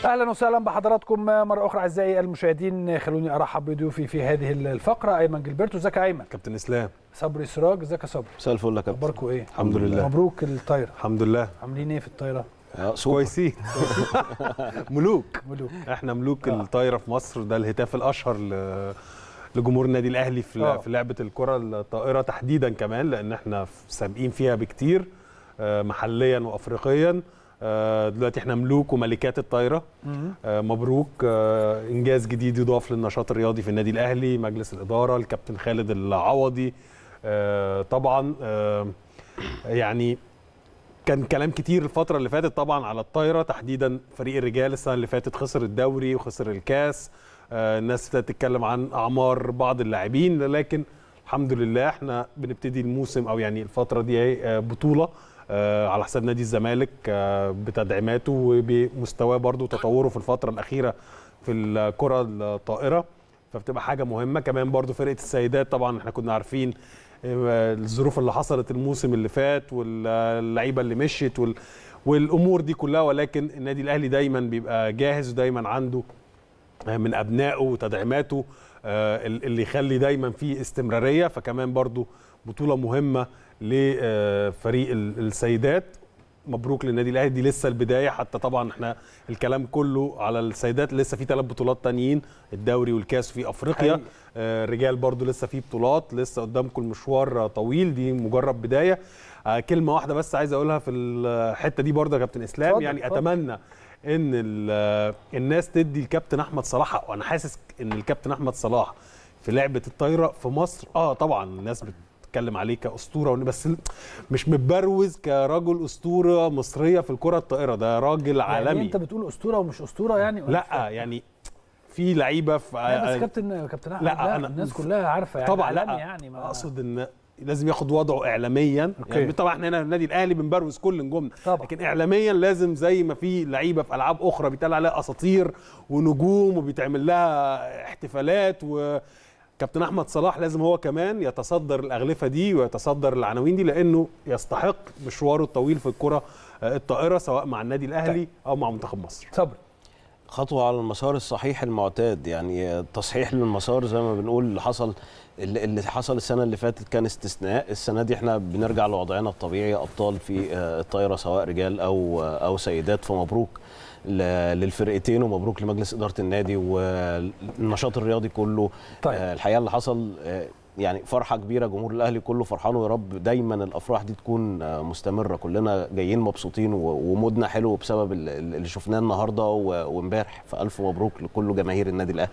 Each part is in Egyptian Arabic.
اهلا وسهلا بحضراتكم مره اخرى اعزائي المشاهدين خلوني ارحب بضيوفي في هذه الفقره ايمن جilberto ازيك يا ايمن كابتن اسلام صبري سراج ازيك يا صبري مساء الفل يا كابتن اخباركم ايه الحمد لله مبروك الطايره الحمد لله عاملين ايه في الطايره آه، سوبر. كويسين ملوك ملوك احنا ملوك آه. الطايره في مصر ده الهتاف الاشهر ل- لجمهور النادي الاهلي في آه. في لعبه الكره الطائره تحديدا كمان لان احنا ف- سابقين فيها بكتير آه، محليا وافريقيا آه، دلوقتي احنا ملوك وملكات الطايره مم. آه، مبروك آه، انجاز جديد يضاف للنشاط الرياضي في النادي الاهلي مجلس الاداره الكابتن خالد العوضي آه، طبعا آه، يعني كان كلام كتير الفتره اللي فاتت طبعا على الطايره تحديدا فريق الرجال السنه اللي فاتت خسر الدوري وخسر الكاس آه، الناس ابتدت تتكلم عن اعمار بعض اللاعبين لكن الحمد لله احنا بنبتدي الموسم او يعني الفتره دي اهي، آه، بطوله آه، على حساب نادي الزمالك آه، بتدعيماته وبمستواه برضو وتطوره في الفتره الاخيره في الكره الطائره فبتبقى حاجه مهمه كمان برضو فرقه السيدات طبعا احنا كنا عارفين آه، الظروف اللي حصلت الموسم اللي فات واللعيبه اللي مشيت وال والامور دي كلها ولكن النادي الاهلي دايما بيبقى جاهز ودايما عنده آه، من ابنائه وتدعيماته آه، اللي يخلي دايما في استمراريه فكمان برضو بطوله مهمه لفريق ال- السيدات مبروك للنادي الاهلي دي لسه البدايه حتى طبعا احنا الكلام كله على السيدات لسه في ثلاث بطولات تانيين الدوري والكاس في افريقيا حقيقي. آه، الرجال برضو لسه في بطولات لسه قدامكم المشوار آه، طويل دي مجرد بدايه آه، كلمه واحده بس عايز اقولها في الحته دي برضو يا كابتن اسلام اتفضل، يعني اتفضل. اتمنى ان ال- الناس تدي الكابتن احمد صلاح حقه انا حاسس ان الكابتن احمد صلاح في لعبه الطايره في مصر اه طبعا الناس بتتكلم عليه كاسطوره ون- بس مش متبروز كرجل اسطوره مصريه في الكره الطائره ده راجل يعني عالمي انت بتقول اسطوره ومش اسطوره يعني ولا مش لا فاهم؟ يعني في لعيبه في لا بس كابتن كابتن احمد لا، لا, أنا- الناس كلها عارفه يعني طبعا عالمي لا يعني ما اقصد ان لازم ياخد وضعه اعلاميا أوكي. يعني طبعا احنا هنا النادي الاهلي بنبروز كل نجومنا طبعا. لكن اعلاميا لازم زي ما في لعيبه في العاب اخرى بيتقال عليها اساطير ونجوم وبيتعمل لها احتفالات و كابتن احمد صلاح لازم هو كمان يتصدر الاغلفه دي ويتصدر العناوين دي لانه يستحق مشواره الطويل في الكره آه، الطائره سواء مع النادي الاهلي او مع منتخب مصر صبري خطوه على المسار الصحيح المعتاد يعني تصحيح للمسار زي ما بنقول اللي حصل اللي اللي حصل السنه اللي فاتت كان استثناء السنه دي احنا بنرجع لوضعنا الطبيعي ابطال في آه، الطايره سواء رجال او آه، او سيدات فمبروك ل- للفرقتين ومبروك لمجلس اداره النادي والنشاط الرياضي كله طيب. آه، الحقيقه اللي حصل آه، يعني فرحه كبيره جمهور الاهلي كله فرحان ويا رب دايما الافراح دي تكون آه، مستمره كلنا جايين مبسوطين و- ومودنا حلو بسبب ال- ال- اللي شفناه النهارده و- وامبارح فالف مبروك لكل جماهير النادي الاهلي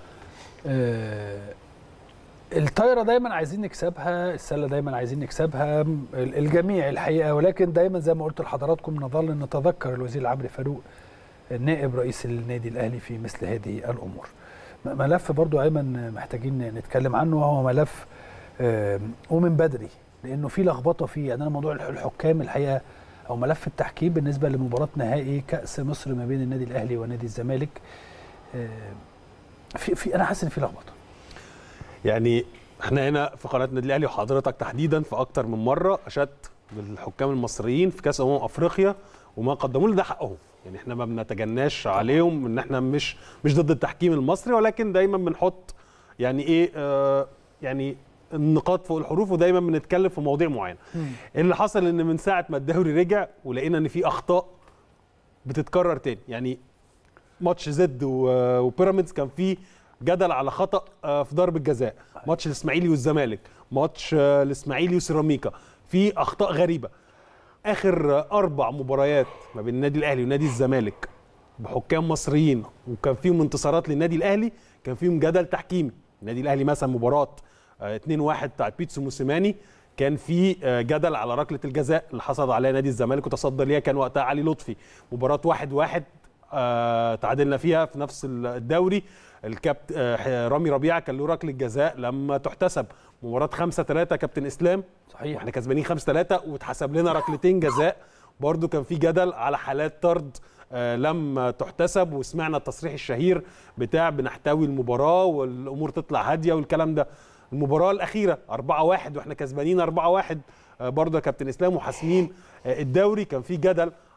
آه، الطايره دايما عايزين نكسبها السله دايما عايزين نكسبها ال- الجميع الحقيقه ولكن دايما زي ما قلت لحضراتكم نظل نتذكر الوزير العمري فاروق نائب رئيس النادي الاهلي في مثل هذه الامور م- ملف برضو ايمن محتاجين نتكلم عنه وهو ملف آه، ومن بدري لانه في لخبطه فيه يعني انا موضوع الح- الحكام الحقيقه او ملف التحكيم بالنسبه لمباراه نهائي كاس مصر ما بين النادي الاهلي ونادي الزمالك آه، في في انا حاسس ان في لخبطه يعني احنا هنا في قناه النادي الاهلي وحضرتك تحديدا في اكتر من مره اشدت بالحكام المصريين في كاس امم افريقيا وما قدموا لنا ده حقهم يعني احنا ما بنتجناش عليهم ان احنا مش مش ضد التحكيم المصري ولكن دايما بنحط يعني ايه آه يعني النقاط فوق الحروف ودايما بنتكلم في مواضيع معينه اللي حصل ان من ساعه ما الدوري رجع ولقينا ان في اخطاء بتتكرر تاني يعني ماتش زد و- وبيراميدز كان فيه جدل على خطا آه، في ضربه جزاء ماتش الاسماعيلي والزمالك ماتش آه، الاسماعيلي وسيراميكا في اخطاء غريبه اخر آه، اربع مباريات ما بين النادي الاهلي ونادي الزمالك بحكام مصريين وكان فيهم انتصارات للنادي الاهلي كان فيهم جدل تحكيمي النادي الاهلي مثلا مباراه آه، 2-1 بتاعت بيتسو موسيماني كان في آه، جدل على ركله الجزاء اللي حصل عليها نادي الزمالك وتصدى ليها كان وقتها علي لطفي مباراه 1-1 آه، تعادلنا فيها في نفس الدوري الكابت آه، رامي ربيعه كان له ركله جزاء لما تحتسب مباراه 5 3 كابتن اسلام صحيح واحنا كسبانين 5 3 واتحسب لنا ركلتين جزاء برضو كان في جدل على حالات طرد آه، لم تحتسب وسمعنا التصريح الشهير بتاع بنحتوي المباراه والامور تطلع هاديه والكلام ده المباراه الاخيره 4 1 واحنا كسبانين 4 1 برضه يا كابتن اسلام وحاسمين آه، الدوري كان في جدل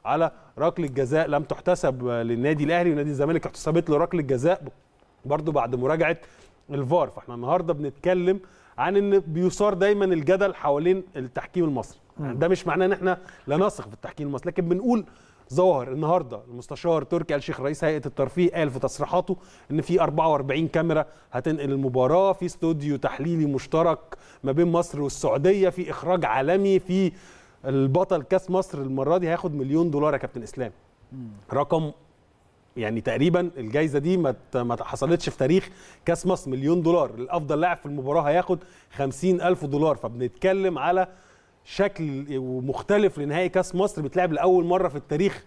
على ركله جزاء لم تحتسب للنادي الاهلي ونادي الزمالك احتسبت له ركله جزاء برضو بعد مراجعه الفار فاحنا النهارده بنتكلم عن ان بيثار دايما الجدل حوالين التحكيم المصري ده مش معناه ان احنا لا نثق في التحكيم المصري لكن بنقول ظواهر النهارده المستشار تركي آل الشيخ رئيس هيئه الترفيه قال في تصريحاته ان في 44 كاميرا هتنقل المباراه في استوديو تحليلي مشترك ما بين مصر والسعوديه في اخراج عالمي في البطل كاس مصر المره دي هياخد مليون دولار يا كابتن اسلام رقم يعني تقريبا الجائزه دي ما ت- ما حصلتش في تاريخ كاس مصر مليون دولار الافضل لاعب في المباراه هياخد خمسين الف دولار فبنتكلم على شكل مختلف لنهائي كاس مصر بيتلعب لاول مره في التاريخ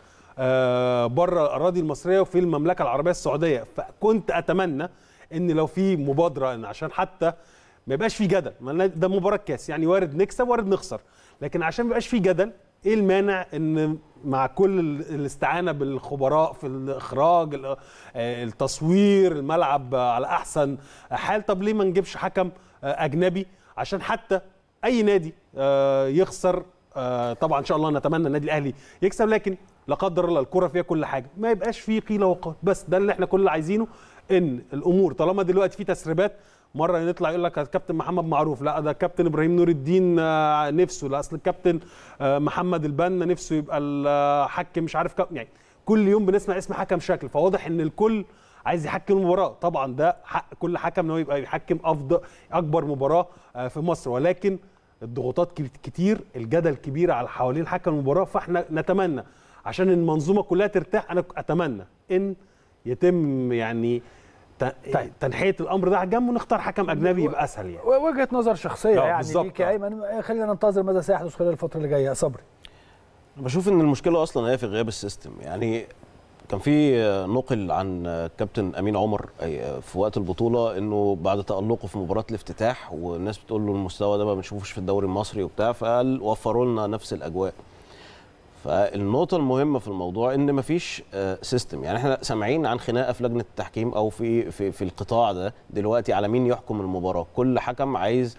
آه، بره الاراضي المصريه وفي المملكه العربيه السعوديه فكنت اتمنى ان لو في مبادره إن عشان حتى ما يبقاش في جدل ما ده مباراه كاس يعني وارد نكسب وارد نخسر لكن عشان ما يبقاش في جدل ايه المانع ان مع كل ال- الاستعانه بالخبراء في الاخراج ال- آه، التصوير الملعب على احسن حال طب ليه ما نجيبش حكم آه، اجنبي عشان حتى اي نادي آه، يخسر آه، طبعا ان شاء الله نتمنى النادي الاهلي يكسب لكن لا قدر الله الكره فيها كل حاجه ما يبقاش فيه قيل وقال بس ده اللي احنا كل اللي عايزينه ان الامور طالما دلوقتي في تسريبات مره يطلع يقول لك الكابتن محمد معروف لا ده الكابتن ابراهيم نور الدين آه، نفسه لا اصل الكابتن آه، محمد البنا نفسه يبقى الحكم مش عارف كم يعني كل يوم بنسمع اسم حكم شكل فواضح ان الكل عايز يحكم المباراه طبعا ده حق كل حكم ان هو يبقى يحكم افضل اكبر مباراه آه، في مصر ولكن الضغوطات كت- كتير الجدل كبير على حوالين حكم المباراه فاحنا نتمنى عشان المنظومه كلها ترتاح انا اتمنى ان يتم يعني ت- طيب. تنحيه الامر ده على جنب ونختار حكم اجنبي يبقى اسهل يعني وجهه نظر شخصيه آه، يعني بالظبط، ليك يا آه. ايمن خلينا ننتظر ماذا سيحدث خلال الفتره اللي جايه صبري أنا بشوف ان المشكله اصلا هي في غياب السيستم يعني كان في نقل عن كابتن امين عمر أي- في وقت البطوله انه بعد تالقه في مباراه الافتتاح والناس بتقول له المستوى ده ما بنشوفوش في الدوري المصري وبتاع فقال وفروا لنا نفس الاجواء فالنقطة المهمة في الموضوع ان مفيش آه، سيستم يعني احنا سامعين عن خناقة في لجنة التحكيم او في في في القطاع ده دلوقتي على مين يحكم المباراة كل حكم عايز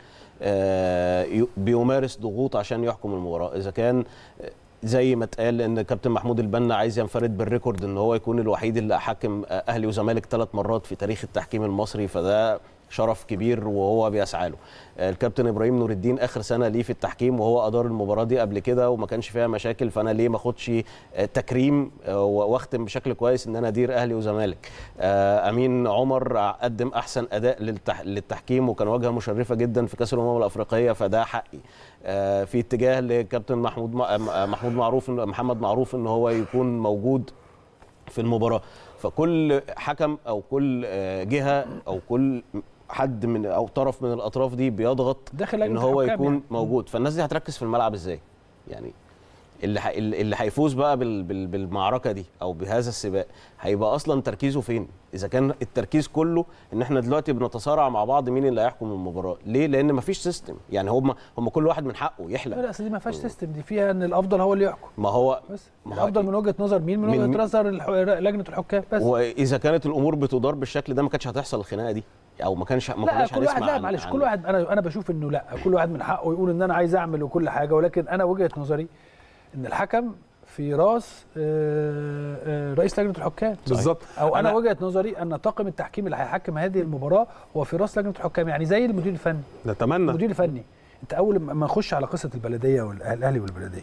آه، ي- بيمارس ضغوط عشان يحكم المباراة اذا كان آه، زي ما اتقال ان كابتن محمود البنا عايز ينفرد بالريكورد ان هو يكون الوحيد اللي حكم آه، اهلي وزمالك ثلاث مرات في تاريخ التحكيم المصري فده شرف كبير وهو بيسعى له آه، الكابتن ابراهيم نور الدين اخر سنه ليه في التحكيم وهو ادار المباراه دي قبل كده وما كانش فيها مشاكل فانا ليه ما اخدش آه، تكريم آه، واختم بشكل كويس ان انا ادير اهلي وزمالك آه، امين عمر قدم احسن اداء للتح... للتحكيم وكان واجهه مشرفه جدا في كاس الامم الافريقيه فده حقي آه، في اتجاه لكابتن محمود مع- آه، محمود معروف محمد معروف ان هو يكون موجود في المباراه فكل حكم او كل آه، جهه او كل حد من او طرف من الاطراف دي بيضغط داخل ان لجنة هو الحكام يكون يعني. موجود فالناس دي هتركز في الملعب ازاي يعني اللي ح... اللي هيفوز بقى بال... بال... بالمعركه دي او بهذا السباق هيبقى اصلا تركيزه فين اذا كان التركيز كله ان احنا دلوقتي بنتصارع مع بعض مين اللي هيحكم المباراه ليه لان مفيش سيستم يعني هم هم كل واحد من حقه لا يحلم لا أصل دي ما فيهاش سيستم دي فيها ان الافضل هو اللي يحكم ما هو بس ما هو الافضل من وجهه نظر مين من من- وجهه نظر الح- لجنه الحكام بس واذا كانت الامور بتدار بالشكل ده ما كانتش هتحصل الخناقه دي او ما كانش ما لا كناش كل واحد هنسمع لا عن- معلش عن- كل واحد انا انا بشوف انه لا كل واحد من حقه يقول ان انا عايز اعمل وكل حاجه ولكن انا وجهه نظري ان الحكم في راس آه، آه، رئيس لجنه الحكام بالظبط او انا أنا- وجهه نظري ان طاقم التحكيم اللي هيحكم هذه المباراه هو في راس لجنه الحكام يعني زي المدير الفني نتمنى المدير الفني انت اول ما نخش على قصه البلديه والاهلي والبلديه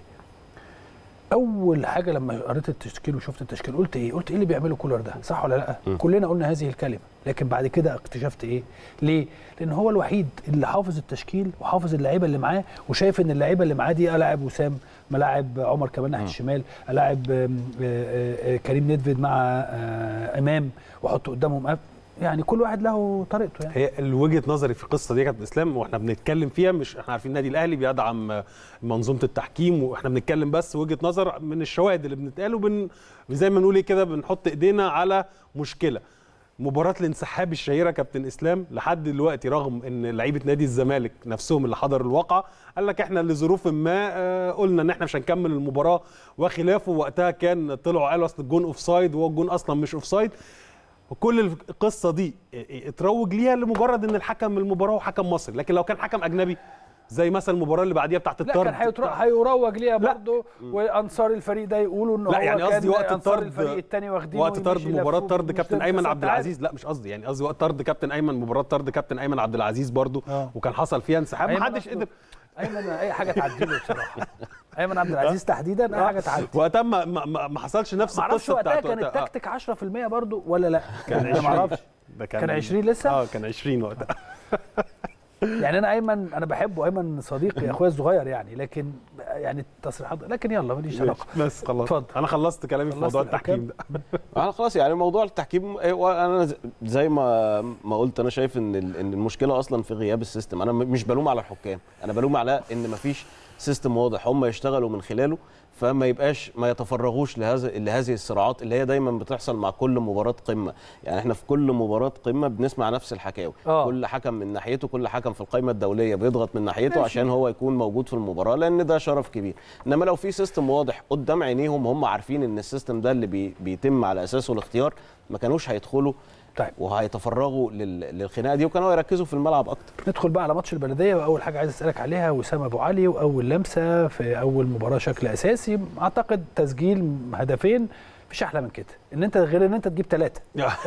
اول حاجه لما قريت التشكيل وشفت التشكيل قلت ايه قلت ايه اللي بيعمله كولر ده صح ولا لا م. كلنا قلنا هذه الكلمه لكن بعد كده اكتشفت ايه ليه لان هو الوحيد اللي حافظ التشكيل وحافظ اللعيبه اللي معاه وشايف ان اللعيبه اللي معاه دي الاعب وسام ملاعب عمر كمان ناحيه م. الشمال الاعب آم، آه، آه، كريم ندفد مع آه، امام واحط قدامهم أب. يعني كل واحد له طريقته يعني هي وجهه نظري في القصه دي يا كابتن اسلام واحنا بنتكلم فيها مش احنا عارفين النادي الاهلي بيدعم منظومه التحكيم واحنا بنتكلم بس وجهه نظر من الشواهد اللي بنتقال وبن زي ما نقول ايه كده بنحط ايدينا على مشكله مباراة الانسحاب الشهيرة كابتن اسلام لحد دلوقتي رغم ان لعيبة نادي الزمالك نفسهم اللي حضروا الواقعة قال لك احنا لظروف ما آه، قلنا ان احنا مش هنكمل المباراة وخلافه وقتها كان طلعوا قالوا اصل الجون اوف سايد وهو الجون اصلا مش اوف سايد وكل القصه دي اتروج ليها لمجرد ان الحكم من المباراه هو حكم مصري لكن لو كان حكم اجنبي زي مثلا المباراه اللي بعديها بتاعت لا الطرد كان هيتر- هيروج ليها برضه وانصار الفريق ده يقولوا ان لا هو يعني كان قصدي وقت انصار الطرد الفريق الثاني واخدينه وقت طرد ويمشي مباراه يلفوه طرد مش كابتن ضد ايمن ست عبد ساعات. العزيز لا مش قصدي يعني قصدي وقت طرد كابتن ايمن مباراه طرد كابتن ايمن عبد العزيز برضو آه. وكان حصل فيها انسحاب أيمن محدش أصله- قدر ايمن اي حاجه تعدي له بصراحه ايمن عبد العزيز تحديدا اي حاجه تعدي وقتها ما, ما, ما ما حصلش نفس ما اعرفش القصه وقتها بتاعت كان وقتها. آه. التكتيك 10% برضه ولا لا كان أنا ما 20 اعرفش ده كان 20 لسه؟ اه كان 20 وقتها يعني انا ايمن انا بحبه ايمن صديقي اخويا الصغير يعني لكن يعني التصريحات لكن يلا ماليش علاقه بس خلاص اتفضل. انا خلصت كلامي في خلصت موضوع الحكام؟ التحكيم ده انا خلاص يعني موضوع التحكيم إيه، انا ز- زي ما ما قلت انا شايف ان ال- ان المشكله اصلا في غياب السيستم انا م- مش بلوم على الحكام انا بلوم على ان مفيش سيستم واضح هم يشتغلوا من خلاله فما يبقاش ما يتفرغوش لهذا لهذه الصراعات اللي هي دايما بتحصل مع كل مباراه قمه يعني احنا في كل مباراه قمه بنسمع نفس الحكاوي آه. كل حكم من ناحيته كل حكم في القائمه الدوليه بيضغط من ناحيته ماشي. عشان هو يكون موجود في المباراه لان ده شرف كبير انما لو في سيستم واضح قدام عينيهم هم عارفين ان السيستم ده اللي بي بيتم على اساسه الاختيار ما كانوش هيدخلوا طيب. وهيتفرغوا لل- للخناقه دي وكانوا يركزوا في الملعب اكتر ندخل بقى على ماتش البلديه واول حاجه عايز اسالك عليها وسام ابو علي واول لمسه في اول مباراه شكل اساسي اعتقد تسجيل هدفين مفيش احلى من كده ان انت غير ان انت تجيب ثلاثه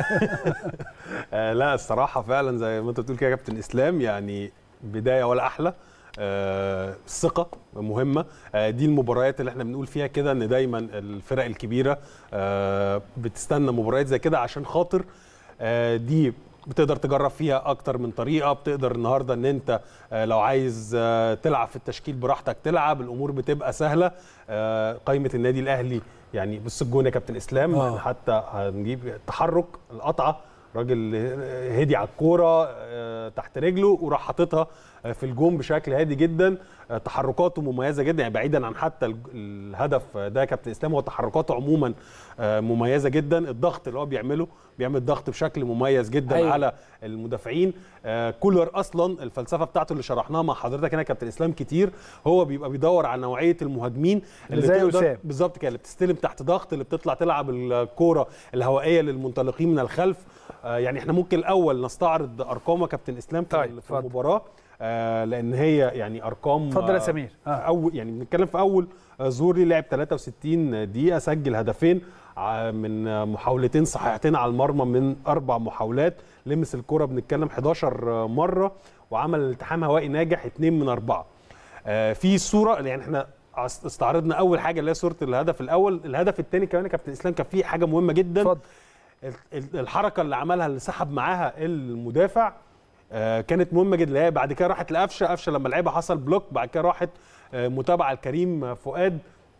آه لا الصراحه فعلا زي ما انت بتقول كده يا كابتن اسلام يعني بدايه ولا احلى آه، الثقه مهمه آه، دي المباريات اللي احنا بنقول فيها كده ان دايما الفرق الكبيره آه، بتستنى مباريات زي كده عشان خاطر آه، دي بتقدر تجرب فيها اكتر من طريقه بتقدر النهارده ان انت آه، لو عايز آه، تلعب في التشكيل براحتك تلعب الامور بتبقى سهله آه، قائمه النادي الاهلي يعني بص الجون يا كابتن اسلام آه. حتى هنجيب تحرك القطعه راجل هدي على الكوره آه، تحت رجله وراح حاططها آه، في الجون بشكل هادي جدا آه، تحركاته مميزه جدا يعني بعيدا عن حتى الج- الهدف ده يا كابتن اسلام هو تحركاته عموما آه، مميزه جدا الضغط اللي هو بيعمله بيعمل ضغط بشكل مميز جدا أيوة. أيوة. على المدافعين آه، كولر اصلا الفلسفه بتاعته اللي شرحناها مع حضرتك هنا يا كابتن اسلام كتير هو بيبقى بيدور على نوعيه المهاجمين اللي زي تقدر- وسام. بالظبط كده اللي بتستلم تحت ضغط اللي بتطلع تلعب الكوره الهوائيه للمنطلقين من الخلف آه، يعني احنا ممكن الاول نستعرض ارقام يا كابتن اسلام في, طيب، في اتفضل. المباراه آه، لان هي يعني ارقام اتفضل يا آه، سمير. آه. اول يعني بنتكلم في اول آه، زوري لعب 63 دقيقه سجل هدفين ع- من آه، محاولتين صحيحتين على المرمى من اربع محاولات لمس الكره بنتكلم 11 مره وعمل التحام هوائي ناجح 2 من اربعه آه، في صوره يعني احنا عس- استعرضنا اول حاجه اللي هي صوره الهدف الاول الهدف الثاني كمان يا كابتن اسلام كان فيه حاجه مهمه جدا اتفضل ال- ال- الحركه اللي عملها اللي سحب معاها المدافع آه، كانت مهمه جدا اللي هي بعد كده راحت لقفشه قفشه لما لعبها حصل بلوك بعد كده راحت آه، متابعه لكريم فؤاد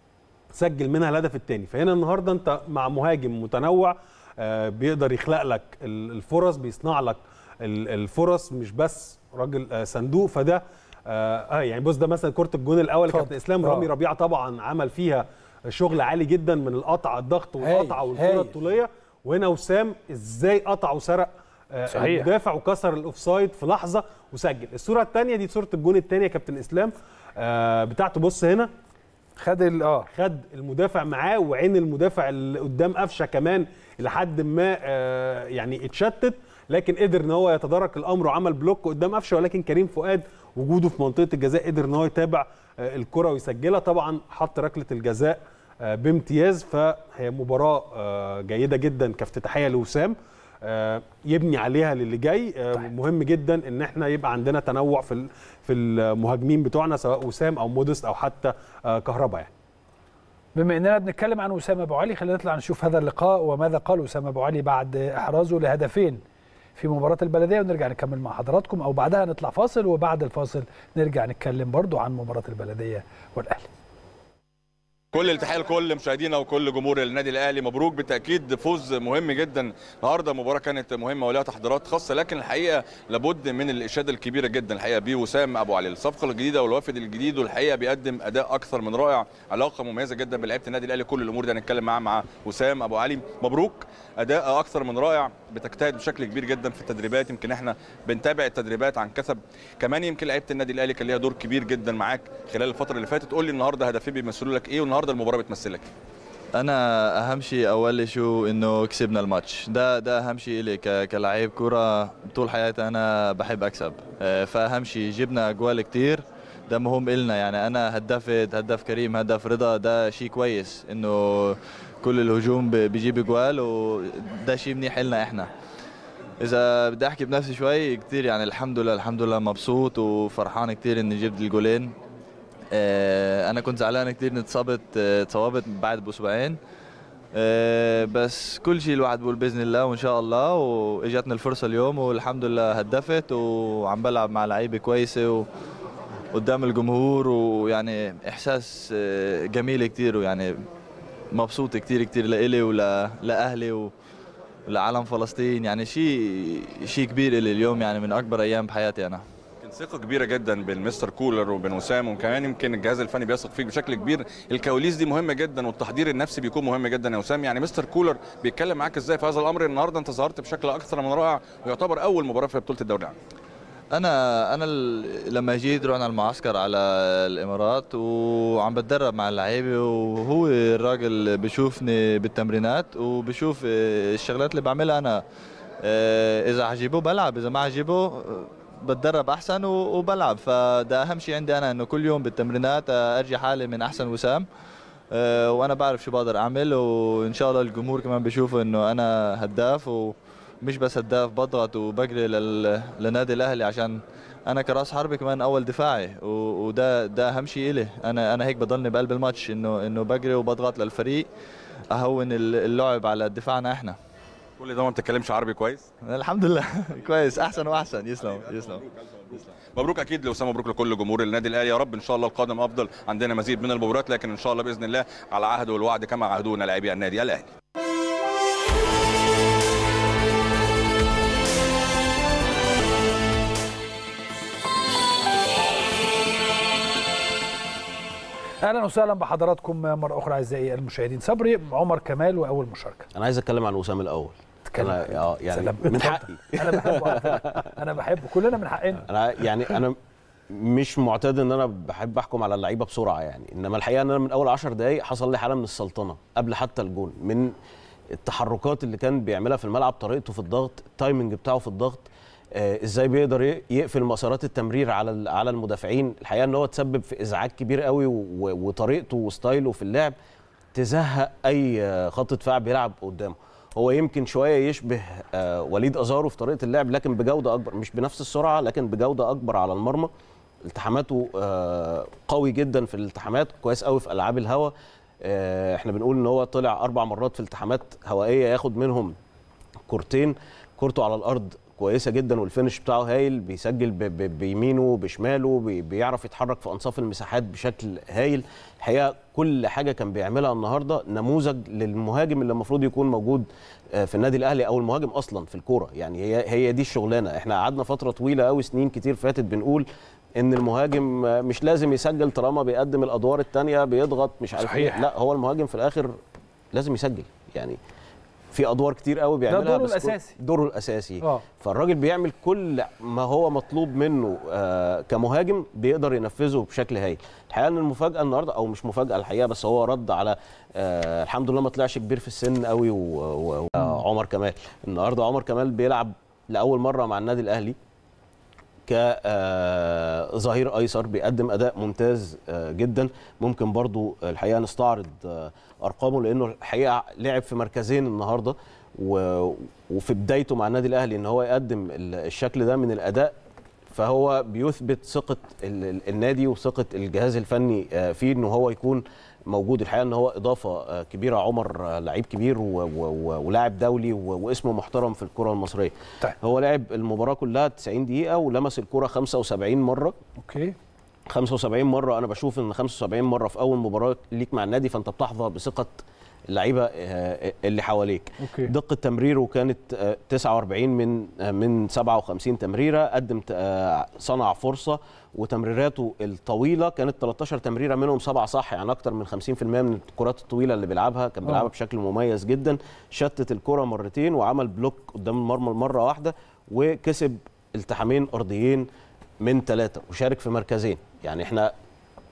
سجل منها الهدف الثاني فهنا النهارده انت مع مهاجم متنوع آه، بيقدر يخلق لك ال- الفرص بيصنع لك ال- الفرص مش بس راجل آه، صندوق فده اه آه، يعني بص ده مثلا كره الجون الاول اتفضل. كابتن اسلام آه. رامي ربيعه طبعا عمل فيها شغل عالي جدا من القطع الضغط والقطع هايل، والكره هايل. الطوليه وهنا وسام ازاي قطع وسرق آه، صحيح. المدافع وكسر الاوفسايد في لحظه وسجل الصوره الثانيه دي صوره الجون الثاني يا كابتن اسلام آه، بتاعته بص هنا خد ال اه خد المدافع معاه وعين المدافع اللي قدام قفشه كمان لحد ما آه، يعني اتشتت لكن قدر ان هو يتدارك الامر وعمل بلوك قدام قفشه ولكن كريم فؤاد وجوده في منطقه الجزاء قدر ان هو يتابع آه، الكره ويسجلها طبعا حط ركله الجزاء آه، بامتياز فهي مباراه آه، جيده جدا كافتتاحيه لوسام آه، يبني عليها للي جاي آه، طيب. مهم جدا ان احنا يبقى عندنا تنوع في ال- في المهاجمين بتوعنا سواء وسام او مودست او حتى آه، كهربا يعني بما اننا بنتكلم عن وسام ابو علي خلينا نطلع نشوف هذا اللقاء وماذا قال وسام ابو علي بعد احرازه لهدفين في مباراة البلدية ونرجع نكمل مع حضراتكم او بعدها نطلع فاصل وبعد الفاصل نرجع نتكلم برضو عن مباراة البلدية والاهلي كل التحيه لكل مشاهدينا وكل جمهور النادي الاهلي مبروك بالتاكيد فوز مهم جدا النهارده المباراه كانت مهمه ولها تحضيرات خاصه لكن الحقيقه لابد من الاشاده الكبيره جدا الحقيقه بوسام ابو علي الصفقه الجديده والوافد الجديد والحقيقه بيقدم اداء اكثر من رائع علاقه مميزه جدا بلعيبه النادي الاهلي كل الامور دي هنتكلم معاها مع وسام ابو علي مبروك اداء اكثر من رائع بتجتهد بشكل كبير جدا في التدريبات يمكن احنا بنتابع التدريبات عن كثب كمان يمكن لعيبه النادي الاهلي كان ليها دور كبير جدا معاك خلال الفتره اللي فاتت قول لي النهارده هدفين بيمثلوا لك ايه والنهارده المباراه بتمثلك انا اهم شيء اول شيء انه كسبنا الماتش ده ده اهم شيء لي ك- كلاعب كره طول حياتي انا بحب اكسب آه، فاهم شيء جبنا اجوال كتير ده مهم إلنا يعني أنا هدفت هدف كريم هدف رضا ده شيء كويس إنه كل الهجوم ب- بيجيب جوال وده شيء منيح إلنا إحنا إذا بدي أحكي بنفسي شوي كتير يعني الحمد لله الحمد لله مبسوط وفرحان كتير إني جبت الجولين آه، أنا كنت زعلان كتير إني اتصبت آه، اتصابت بعد بأسبوعين آه، بس كل شيء الواحد بقول باذن الله وان شاء الله واجتنا الفرصه اليوم والحمد لله هدفت وعم بلعب مع لعيبه كويسه و قدام الجمهور ويعني احساس آه، جميل كتير ويعني مبسوط كتير كتير لإلي ولاهلي و- ولعالم فلسطين يعني شيء شيء كبير إلي اليوم يعني من اكبر ايام بحياتي انا كان ثقه كبيره جدا بين مستر كولر وبين وسام وكمان يمكن الجهاز الفني بيثق فيك بشكل كبير الكواليس دي مهمه جدا والتحضير النفسي بيكون مهم جدا يا وسام يعني مستر كولر بيتكلم معاك ازاي في هذا الامر النهارده انت ظهرت بشكل اكثر من رائع ويعتبر اول مباراه في بطوله الدوري العام انا انا ال- لما جيت رحنا المعسكر على الامارات وعم بتدرب مع اللعيبه وهو الراجل بشوفني بالتمرينات وبشوف آه، الشغلات اللي بعملها انا آه، اذا عجبه بلعب اذا ما عجبه آه، بتدرب احسن و- وبلعب فده اهم شيء عندي انا انه كل يوم بالتمرينات آه، ارجع حالي من احسن وسام آه، وانا بعرف شو بقدر اعمل وان شاء الله الجمهور كمان بيشوفوا انه انا هداف ومش بس هداف بضغط وبجري لل... لنادي الاهلي عشان انا كراس حربي كمان اول دفاعي و... وده ده اهم شيء الي انا انا هيك بضلني بقلب الماتش انه انه بجري وبضغط للفريق اهون ال- اللعب على دفاعنا احنا كل ده ما بتتكلمش عربي كويس الحمد لله كويس احسن واحسن يسلم يسلم مبروك اكيد لوسام مبروك لكل جمهور النادي الاهلي يا رب ان شاء الله القادم افضل عندنا مزيد من المباريات لكن ان شاء الله باذن الله على عهد والوعد كما عهدونا لاعبي النادي الاهلي اهلا وسهلا بحضراتكم مره اخرى اعزائي المشاهدين صبري عمر كمال واول مشاركه انا عايز اتكلم عن وسام الاول تتكلم أنا اه يعني سلام. من اتفضل. حقي انا بحبه على فكرة. انا بحبه كلنا من حقنا انا يعني انا مش معتاد ان انا بحب احكم على اللعيبه بسرعه يعني انما الحقيقه ان انا من اول 10 دقائق حصل لي حاله من السلطنه قبل حتى الجون من التحركات اللي كان بيعملها في الملعب طريقته في الضغط التايمنج بتاعه في الضغط آه، ازاي بيقدر ي- يقفل مسارات التمرير على ال- على المدافعين الحقيقه ان هو تسبب في ازعاج كبير قوي و- و- وطريقته وستايله في اللعب تزهق اي آه، خط دفاع بيلعب قدامه هو يمكن شويه يشبه آه، وليد ازارو في طريقه اللعب لكن بجوده اكبر مش بنفس السرعه لكن بجوده اكبر على المرمى التحاماته آه، قوي جدا في الالتحامات كويس قوي في العاب الهواء آه، احنا بنقول ان هو طلع اربع مرات في التحامات هوائيه ياخد منهم كورتين كورته على الارض كويسه جدا والفينش بتاعه هايل بيسجل ب- ب- بيمينه بشماله بي- بيعرف يتحرك في انصاف المساحات بشكل هايل الحقيقه كل حاجه كان بيعملها النهارده نموذج للمهاجم اللي المفروض يكون موجود آه، في النادي الاهلي او المهاجم اصلا في الكوره يعني هي هي دي الشغلانه احنا قعدنا فتره طويله قوي سنين كتير فاتت بنقول ان المهاجم آه، مش لازم يسجل طالما بيقدم الادوار الثانيه بيضغط مش عارف صحيح. إيه. لا هو المهاجم في الاخر لازم يسجل يعني في ادوار كتير قوي بيعملها دوره بس كل- الأساسي. دوره الاساسي اه فالراجل بيعمل كل ما هو مطلوب منه آه كمهاجم بيقدر ينفذه بشكل هايل الحقيقه ان المفاجاه النهارده او مش مفاجاه الحقيقه بس هو رد على آه الحمد لله ما طلعش كبير في السن قوي وعمر كمال النهارده عمر كمال بيلعب لاول مره مع النادي الاهلي كظهير ايسر بيقدم اداء ممتاز آه، جدا ممكن برضو الحقيقه نستعرض آه، ارقامه لانه الحقيقه لعب في مركزين النهارده و- وفي بدايته مع النادي الاهلي ان هو يقدم ال- الشكل ده من الاداء فهو بيثبت ثقه ال- ال- النادي وثقه الجهاز الفني آه، فيه ان هو يكون موجود الحقيقه ان هو اضافه آه، كبيره عمر آه، لعيب كبير و- و- و- ولاعب دولي و- واسمه محترم في الكره المصريه طيب. هو لعب المباراه كلها 90 دقيقه ولمس الكره 75 مره اوكي 75 مره انا بشوف ان 75 مره في اول مباراه ليك مع النادي فانت بتحظى بثقه اللعيبه آه، اللي حواليك اوكي دقه تمريره كانت آه، 49 من آه، من 57 تمريره قدم آه، صنع فرصه وتمريراته الطويله كانت 13 تمريره منهم سبعه صح يعني اكتر من 50% من الكرات الطويله اللي بيلعبها كان بيلعبها آه. بشكل مميز جدا شتت الكره مرتين وعمل بلوك قدام المرمى مره واحده وكسب التحامين ارضيين من ثلاثه وشارك في مركزين يعني احنا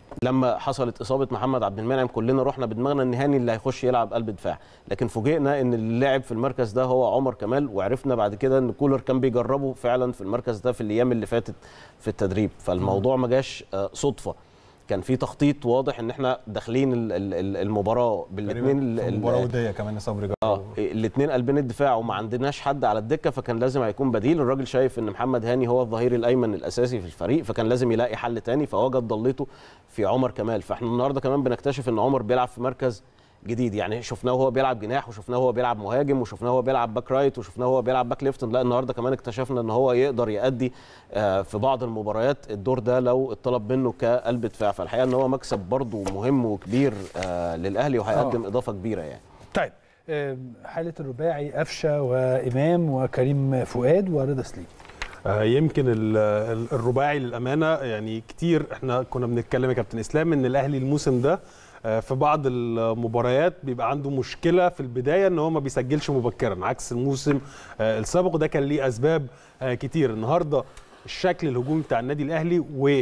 لما حصلت اصابه محمد عبد المنعم كلنا رحنا بدماغنا ان هاني اللي هيخش يلعب قلب دفاع لكن فوجئنا ان اللي لعب في المركز ده هو عمر كمال وعرفنا بعد كده ان كولر كان بيجربه فعلا في المركز ده في الايام اللي فاتت في التدريب فالموضوع ما جاش آه، صدفه كان في تخطيط واضح ان احنا داخلين ال- ال- ال- المباراه بالاثنين في مباراه وديه كمان صبري اه الاثنين قلبين الدفاع وما عندناش حد على الدكه فكان لازم هيكون بديل الراجل شايف ان محمد هاني هو الظهير الايمن الاساسي في الفريق فكان لازم يلاقي حل تاني فوجد ضلته في عمر كمال فاحنا النهارده كمان بنكتشف ان عمر بيلعب في مركز جديد يعني شفناه وهو بيلعب جناح وشفناه وهو بيلعب مهاجم وشفناه وهو بيلعب باك رايت وشفناه وهو بيلعب باك ليفت لا النهارده كمان اكتشفنا ان هو يقدر يأدي آه، في بعض المباريات الدور ده لو اتطلب منه كقلب دفاع فالحقيقه ان هو مكسب برضه مهم وكبير آه، للاهلي وهيقدم اضافه كبيره يعني طيب آم، حاله الرباعي قفشه وامام وكريم فؤاد ورضا سليم آه، يمكن ال- ال- الرباعي للامانه يعني كتير احنا كنا بنتكلم يا كابتن اسلام ان الاهلي الموسم ده آه، في بعض المباريات بيبقى عنده مشكله في البدايه ان هو ما بيسجلش مبكرا عكس الموسم آه، السابق ده كان ليه اسباب آه، كتير النهارده الشكل الهجومي بتاع النادي الاهلي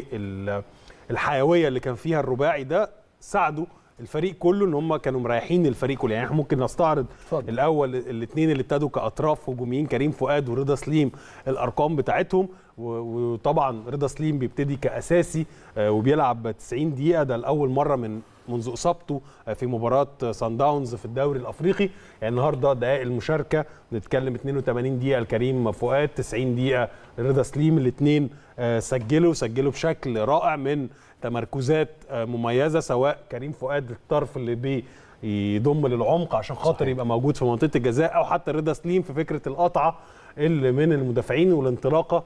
والحيويه اللي كان فيها الرباعي ده ساعدوا الفريق كله ان هم كانوا مريحين الفريق كله يعني احنا ممكن نستعرض اتفضل. الاول الاثنين اللي ابتدوا كاطراف هجوميين كريم فؤاد ورضا سليم الارقام بتاعتهم و- وطبعا رضا سليم بيبتدي كاساسي آه، وبيلعب 90 دقيقه ده لاول مره من منذ اصابته آه، في مباراه سان داونز في الدوري الافريقي يعني النهارده دقائق المشاركه بنتكلم 82 دقيقه لكريم فؤاد 90 دقيقه لرضا سليم الاثنين سجلوا سجلوا بشكل رائع من تمركزات آه، مميزه سواء كريم فؤاد الطرف اللي بي يضم للعمق عشان خاطر صحيح. يبقى موجود في منطقه الجزاء او حتى رضا سليم في فكره القطعه اللي من المدافعين والانطلاقه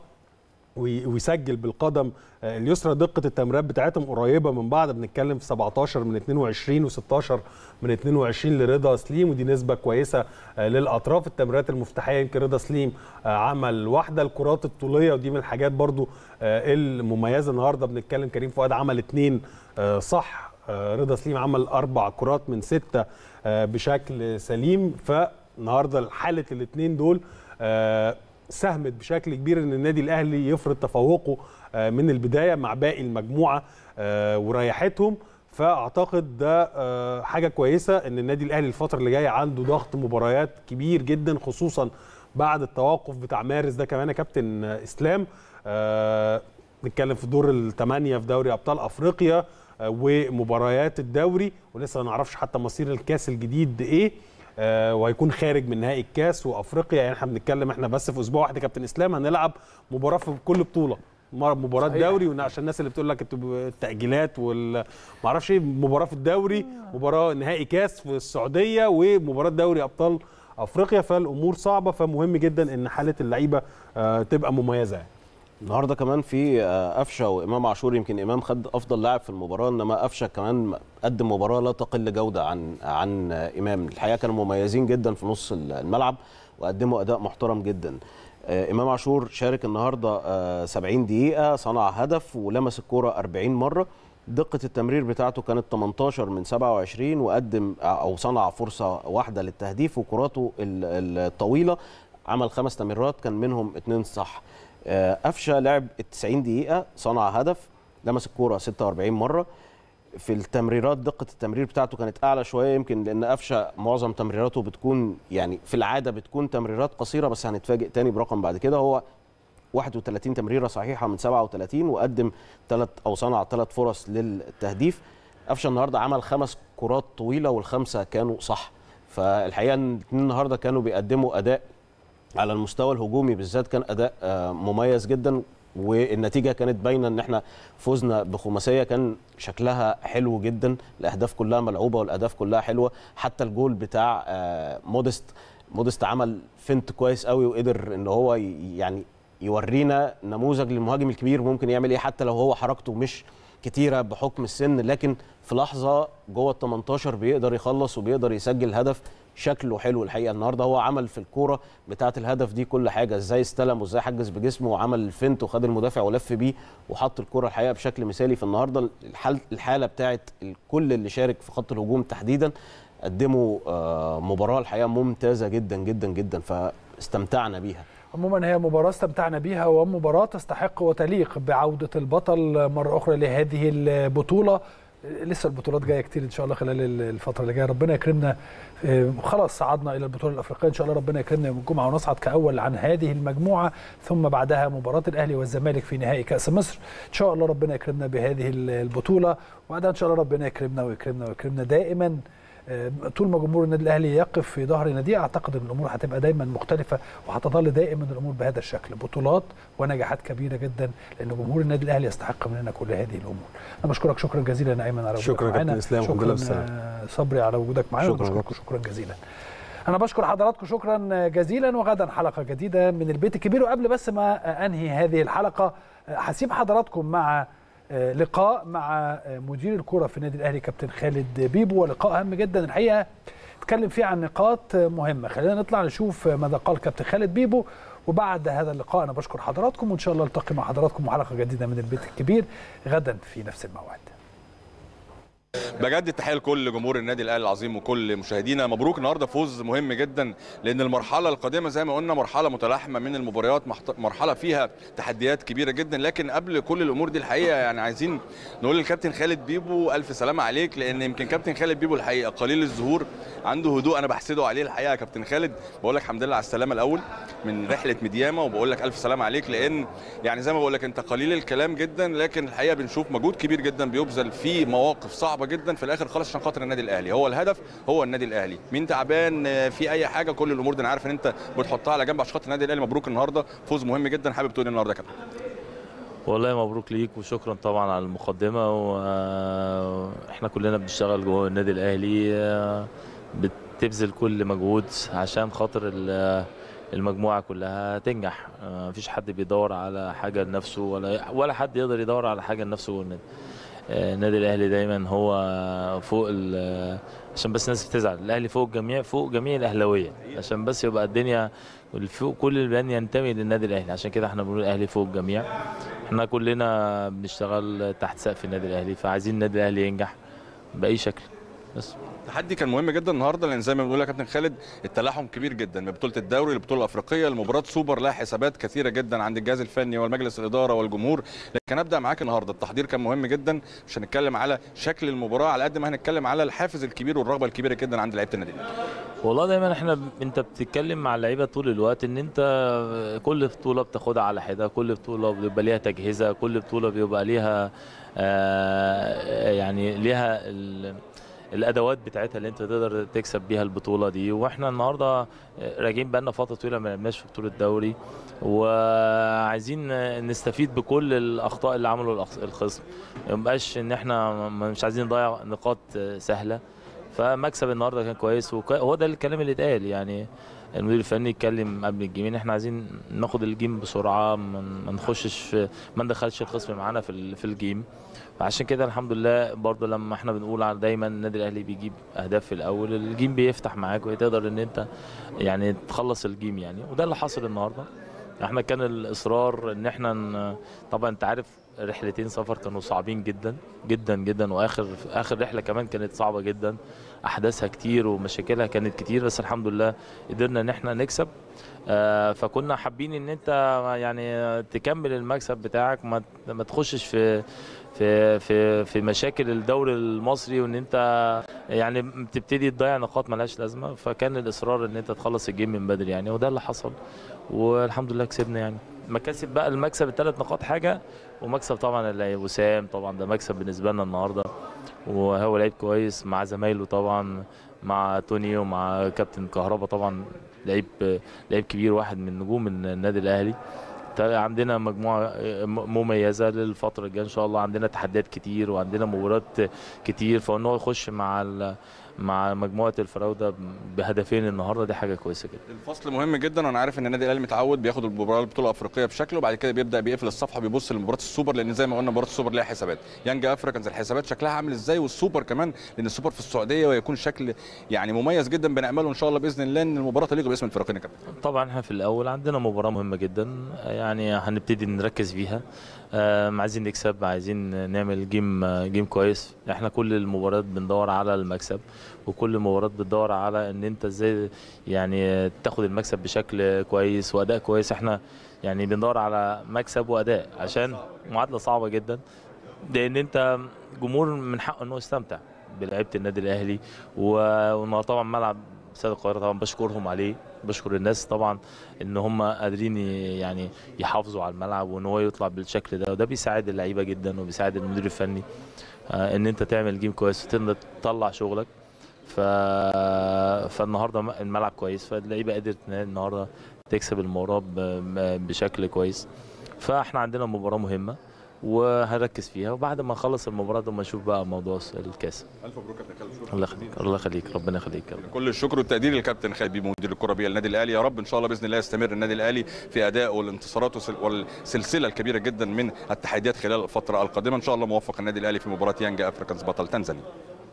وي- ويسجل بالقدم آه، اليسرى دقه التمريرات بتاعتهم قريبه من بعض بنتكلم في 17 من 22 و16 من 22 لرضا سليم ودي نسبه كويسه آه، للاطراف التمريرات المفتاحيه يمكن رضا سليم آه، عمل واحده الكرات الطوليه ودي من الحاجات برضو آه، المميزه النهارده بنتكلم كريم فؤاد عمل اتنين آه، صح آه، رضا سليم عمل اربع كرات من سته آه، بشكل سليم فالنهارده حاله الاثنين دول آه، ساهمت بشكل كبير ان النادي الاهلي يفرض تفوقه آه، من البدايه مع باقي المجموعه آه، وريحتهم فاعتقد ده آه، حاجه كويسه ان النادي الاهلي الفتره اللي جايه عنده ضغط مباريات كبير جدا خصوصا بعد التوقف بتاع مارس ده كمان يا كابتن آه، اسلام آه، نتكلم في دور الثمانيه في دوري ابطال افريقيا آه، ومباريات الدوري ولسه ما نعرفش حتى مصير الكاس الجديد ايه آه، وهيكون خارج من نهائي الكاس وافريقيا يعني احنا بنتكلم احنا بس في اسبوع واحد يا كابتن اسلام هنلعب مباراه في كل بطوله مر- مباراه صحيح. دوري وعشان الناس اللي بتقول لك انتوا التاجيلات وال ما اعرفش ايه مباراه في الدوري مباراه نهائي كاس في السعوديه ومباراه دوري ابطال افريقيا فالامور صعبه فمهم جدا ان حاله اللعيبه آه، تبقى مميزه يعني. النهارده كمان في آه، قفشه وامام عاشور يمكن امام خد افضل لاعب في المباراه انما قفشه كمان قدم مباراه لا تقل جوده عن عن آه، امام الحقيقه كانوا مميزين جدا في نص الملعب وقدموا اداء محترم جدا آه، امام عاشور شارك النهارده آه، 70 دقيقه صنع هدف ولمس الكوره 40 مره دقة التمرير بتاعته كانت 18 من 27 وقدم او صنع فرصة واحدة للتهديف وكراته ال- الطويلة عمل خمس تمريرات كان منهم اتنين صح آه، قفشه لعب ال 90 دقيقة صنع هدف لمس الكورة 46 مرة في التمريرات دقة التمرير بتاعته كانت أعلى شوية يمكن لأن قفشه معظم تمريراته بتكون يعني في العادة بتكون تمريرات قصيرة بس هنتفاجئ تاني برقم بعد كده هو 31 تمريرة صحيحة من 37 وقدم ثلاث أو صنع ثلاث فرص للتهديف قفشه النهارده عمل خمس كرات طويلة والخمسة كانوا صح فالحقيقة إن الاثنين النهارده كانوا بيقدموا أداء على المستوى الهجومي بالذات كان اداء آه، مميز جدا والنتيجه كانت باينه ان احنا فزنا بخماسيه كان شكلها حلو جدا الاهداف كلها ملعوبه والاهداف كلها حلوه حتى الجول بتاع آه، مودست مودست عمل فنت كويس قوي وقدر ان هو ي- يعني يورينا نموذج للمهاجم الكبير ممكن يعمل ايه حتى لو هو حركته مش كتيره بحكم السن لكن في لحظه جوه ال 18 بيقدر يخلص وبيقدر يسجل هدف شكله حلو الحقيقه النهارده هو عمل في الكوره بتاعه الهدف دي كل حاجه ازاي استلم وازاي حجز بجسمه وعمل الفنت وخد المدافع ولف بيه وحط الكوره الحقيقه بشكل مثالي فالنهارده الحال الحاله بتاعه الكل اللي شارك في خط الهجوم تحديدا قدموا آه، مباراه الحقيقه ممتازه جدا جدا جدا فاستمتعنا بيها عموما هي مباراة استمتعنا بيها ومباراة تستحق وتليق بعودة البطل مرة أخرى لهذه البطولة لسه البطولات جايه كتير ان شاء الله خلال الفتره اللي جايه ربنا يكرمنا آه، خلاص صعدنا الى البطوله الافريقيه ان شاء الله ربنا يكرمنا يوم الجمعه ونصعد كاول عن هذه المجموعه ثم بعدها مباراه الاهلي والزمالك في نهائي كاس مصر ان شاء الله ربنا يكرمنا بهذه البطوله وبعدها ان شاء الله ربنا يكرمنا ويكرمنا ويكرمنا دائما آه، طول ما جمهور النادي الاهلي يقف في ظهر ناديه اعتقد ان الامور هتبقى دايما مختلفه وهتظل دائما الامور بهذا الشكل بطولات ونجاحات كبيره جدا لان جمهور النادي الاهلي يستحق مننا كل هذه الامور انا بشكرك شكرا جزيلا يا ايمن على وجودك شكرا يا معانا كابتن اسلام والحمد لله شكرا بالسلامه آه، صبري على وجودك معانا شكراً وبشكركم شكرا جزيلا انا بشكر حضراتكم شكرا جزيلا وغدا حلقه جديده من البيت الكبير وقبل بس ما انهي هذه الحلقه هسيب حضراتكم مع لقاء مع مدير الكره في النادي الاهلي كابتن خالد بيبو ولقاء هام جدا الحقيقه اتكلم فيه عن نقاط مهمه خلينا نطلع نشوف ماذا قال كابتن خالد بيبو وبعد هذا اللقاء انا بشكر حضراتكم وان شاء الله التقي مع حضراتكم حلقه جديده من البيت الكبير غدا في نفس الموعد بجد التحيه لكل جمهور النادي الاهلي العظيم وكل مشاهدينا مبروك النهارده فوز مهم جدا لان المرحله القادمه زي ما قلنا مرحله متلاحمه من المباريات محت- مرحله فيها تحديات كبيره جدا لكن قبل كل الامور دي الحقيقه يعني عايزين نقول للكابتن خالد بيبو الف سلامه عليك لان يمكن كابتن خالد بيبو الحقيقه قليل الظهور عنده هدوء انا بحسده عليه الحقيقه يا كابتن خالد بقول لك الحمد لله على السلامه الاول من رحله مديامه وبقول لك الف سلامه عليك لان يعني زي ما بقول لك انت قليل الكلام جدا لكن الحقيقه بنشوف مجهود كبير جدا بيبذل في مواقف صعبه جدا في الاخر خالص عشان خاطر النادي الاهلي هو الهدف هو النادي الاهلي مين تعبان آه، في اي حاجه كل الامور دي انا عارف ان انت بتحطها على جنب عشان خاطر النادي الاهلي مبروك النهارده فوز مهم جدا حابب تقول إيه النهارده يا كابتن والله مبروك ليك وشكرا طبعا على المقدمة واحنا كلنا بنشتغل جوه النادي الأهلي آه، بتبذل كل مجهود عشان خاطر ال- المجموعة كلها تنجح آه، مفيش حد بيدور على حاجة لنفسه ولا ولا حد يقدر يدور على حاجة لنفسه جوه النادي آه، النادي الأهلي دايما هو فوق ال- عشان بس الناس بتزعل الأهلي فوق الجميع فوق جميع الأهلاوية عشان بس يبقى الدنيا فوق كل البيان ينتمي للنادي الأهلي عشان كده احنا بنقول الأهلي فوق الجميع احنا كلنا بنشتغل تحت سقف النادي الاهلي فعايزين النادي الاهلي ينجح باي شكل بس التحدي كان مهم جدا النهارده لان زي ما بنقول يا كابتن خالد التلاحم كبير جدا من بطوله الدوري للبطوله الافريقيه لمباراه سوبر لها حسابات كثيره جدا عند الجهاز الفني والمجلس الاداره والجمهور لكن ابدا معاك النهارده التحضير كان مهم جدا مش هنتكلم على شكل المباراه على قد ما هنتكلم على الحافز الكبير والرغبه الكبيره جدا عند لعيبه النادي والله دايما احنا ب... انت بتتكلم مع اللعيبه طول الوقت ان انت كل بطوله بتاخدها على حده كل بطوله بيبقى ليها تجهيزها كل بطوله بيبقى ليها آه يعني ليها ال... الادوات بتاعتها اللي انت تقدر تكسب بيها البطوله دي واحنا النهارده راجعين بقالنا فتره طويله ما لعبناش في بطوله الدوري وعايزين نستفيد بكل الاخطاء اللي عمله الأخ- الخصم ما يبقاش ان احنا مش عايزين نضيع نقاط سهله فمكسب النهارده كان كويس وهو ده الكلام اللي اتقال يعني المدير الفني اتكلم قبل الجيمين احنا عايزين ناخد الجيم بسرعه ما ما نخشش في ما ندخلش الخصم معانا في ال- في الجيم فعشان كده الحمد لله برضه لما احنا بنقول على دايما النادي الاهلي بيجيب اهداف في الاول الجيم بيفتح معاك وتقدر ان انت يعني تخلص الجيم يعني وده اللي حصل النهارده احنا كان الاصرار ان احنا ن- طبعا انت عارف رحلتين سفر كانوا صعبين جدا جدا جدا واخر اخر رحله كمان كانت صعبه جدا احداثها كتير ومشاكلها كانت كتير بس الحمد لله قدرنا ان احنا نكسب آه، فكنا حابين ان انت يعني تكمل المكسب بتاعك ما ما تخشش في في في في مشاكل الدوري المصري وان انت يعني بتبتدي تضيع نقاط ملهاش لازمه فكان الاصرار ان انت تخلص الجيم من بدري يعني وده اللي حصل والحمد لله كسبنا يعني مكاسب بقى المكسب الثلاث نقاط حاجه ومكسب طبعا اللي وسام طبعا ده مكسب بالنسبه لنا النهارده وهو لعيب كويس مع زمايله طبعا مع توني ومع كابتن كهربا طبعا لعيب لعيب كبير واحد من نجوم النادي الاهلي تا- عندنا مجموعه م- مميزه للفتره الجايه ان شاء الله عندنا تحديات كتير وعندنا مباريات كتير فان هو يخش مع ال- مع مجموعه الفراوده بهدفين النهارده دي حاجه كويسه جدا الفصل مهم جدا وانا عارف ان النادي الاهلي متعود بياخد المباراه البطوله الافريقيه بشكل وبعد كده بيبدا بيقفل الصفحه بيبص لمباراه السوبر لان زي ما قلنا مباراه السوبر ليها حسابات يانج افريكانز الحسابات شكلها عامل ازاي والسوبر كمان لان السوبر في السعوديه ويكون شكل يعني مميز جدا بنامله ان شاء الله باذن الله ان المباراه تليق باسم الفريقين يا كابتن طبعا احنا في الاول عندنا مباراه مهمه جدا يعني هنبتدي نركز فيها آم، عايزين نكسب عايزين نعمل جيم جيم كويس احنا كل المباريات بندور على المكسب وكل المباريات بتدور على ان انت ازاي يعني تاخد المكسب بشكل كويس واداء كويس احنا يعني بندور على مكسب واداء عشان معادله صعبه جدا لان انت جمهور من حقه انه يستمتع بلعيبه النادي الاهلي و- والنهارده طبعا ملعب استاد القاهره طبعا بشكرهم عليه بشكر الناس طبعا ان هم قادرين ي- يعني يحافظوا على الملعب وان هو يطلع بالشكل ده وده بيساعد اللعيبه جدا وبيساعد المدير الفني آه، ان انت تعمل جيم كويس وتقدر تطلع شغلك ف... فالنهارده م- الملعب كويس فاللعيبه قدرت إن هي النهارده تكسب المباراه ب... ب- بشكل كويس فاحنا عندنا مباراه مهمه وهنركز فيها وبعد ما نخلص المباراه ده ما نشوف بقى موضوع الكاس الف مبروك يا كابتن خالد الله يخليك الله يخليك ربنا يخليك يا رب. كل الشكر والتقدير للكابتن خالد بيه مدير الكره بيه النادي الاهلي يا رب ان شاء الله باذن الله يستمر النادي الاهلي في ادائه والانتصارات والسل- والسلسله الكبيره جدا من التحديات خلال الفتره القادمه ان شاء الله موفق النادي الاهلي في مباراه يانجا افريكانز بطل تنزانيا